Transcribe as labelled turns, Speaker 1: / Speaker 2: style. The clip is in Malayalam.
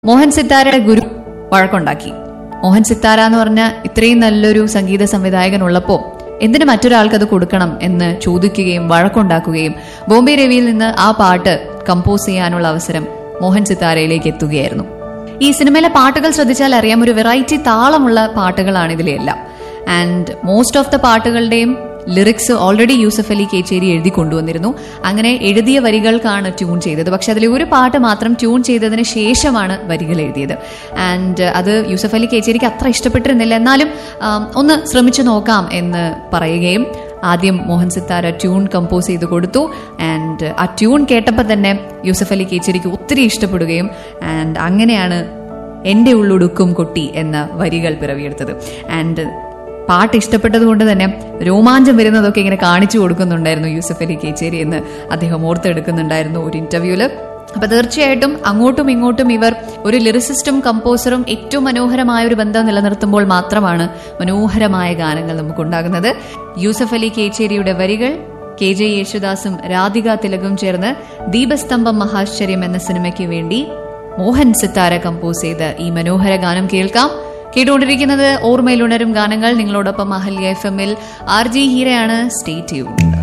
Speaker 1: മോഹൻ സിത്താരയുടെ ഗുരു വഴക്കുണ്ടാക്കി മോഹൻ സിത്താര എന്ന് പറഞ്ഞ ഇത്രയും നല്ലൊരു സംഗീത സംവിധായകൻ ഉള്ളപ്പോ എന്തിനു മറ്റൊരാൾക്ക് അത് കൊടുക്കണം എന്ന് ചോദിക്കുകയും വഴക്കുണ്ടാക്കുകയും ബോംബെ രവിയിൽ നിന്ന് ആ പാട്ട് കമ്പോസ് ചെയ്യാനുള്ള അവസരം മോഹൻ സിത്താരയിലേക്ക് എത്തുകയായിരുന്നു ഈ സിനിമയിലെ പാട്ടുകൾ ശ്രദ്ധിച്ചാൽ അറിയാം ഒരു വെറൈറ്റി താളമുള്ള പാട്ടുകളാണ് ഇതിലെ എല്ലാം ആൻഡ് മോസ്റ്റ് ഓഫ് ദ പാട്ടുകളുടെയും ലിറിക്സ് ഓൾറെഡി യൂസഫ് അലി കേച്ചേരി എഴുതി കൊണ്ടുവന്നിരുന്നു അങ്ങനെ എഴുതിയ വരികൾക്കാണ് ട്യൂൺ ചെയ്തത് പക്ഷെ അതിലെ ഒരു പാട്ട് മാത്രം ട്യൂൺ ചെയ്തതിന് ശേഷമാണ് വരികൾ എഴുതിയത് ആൻഡ് അത് യൂസഫ് അലി കേച്ചേരിക്ക് അത്ര ഇഷ്ടപ്പെട്ടിരുന്നില്ല എന്നാലും ആം, ഒന്ന് ശ്രമിച്ചു നോക്കാം എന്ന് പറയുകയും ആദ്യം മോഹൻ സിത്താര ട്യൂൺ കമ്പോസ് ചെയ്ത് കൊടുത്തു ആൻഡ് ആ ട്യൂൺ കേട്ടപ്പോൾ തന്നെ യൂസഫ് അലി കേച്ചേരിക്ക് ഒത്തിരി ഇഷ്ടപ്പെടുകയും ആൻഡ് അങ്ങനെയാണ് എന്റെ ഉള്ളൊടുക്കും കൊട്ടി എന്ന വരികൾ പിറവിയെടുത്തത് ആൻഡ് പാട്ട് ഇഷ്ടപ്പെട്ടത് കൊണ്ട് തന്നെ രോമാഞ്ചം വരുന്നതൊക്കെ ഇങ്ങനെ കാണിച്ചു കൊടുക്കുന്നുണ്ടായിരുന്നു യൂസഫ് അലി കേച്ചേരി എന്ന് അദ്ദേഹം ഓർത്തെടുക്കുന്നുണ്ടായിരുന്നു ഒരു ഇന്റർവ്യൂല് അപ്പൊ തീർച്ചയായിട്ടും അങ്ങോട്ടും ഇങ്ങോട്ടും ഇവർ ഒരു ലിറിസിസ്റ്റും കമ്പോസറും ഏറ്റവും മനോഹരമായ ഒരു ബന്ധം നിലനിർത്തുമ്പോൾ മാത്രമാണ് മനോഹരമായ ഗാനങ്ങൾ നമുക്കുണ്ടാകുന്നത് യൂസഫ് അലി കേച്ചേരിയുടെ വരികൾ കെ ജെ യേശുദാസും രാധിക തിലകും ചേർന്ന് ദീപസ്തംഭം മഹാശ്ചര്യം എന്ന സിനിമയ്ക്ക് വേണ്ടി മോഹൻ സിത്താര കമ്പോസ് ചെയ്ത ഈ മനോഹര ഗാനം കേൾക്കാം കേട്ടുകൊണ്ടിരിക്കുന്നത് ഓർമ്മയിലുണരും ഗാനങ്ങൾ നിങ്ങളോടൊപ്പം അഹല്യ എഫ് എമ്മിൽ ആർ ജി ഹീരയാണ് സ്റ്റേ ട്യൂൺഡ്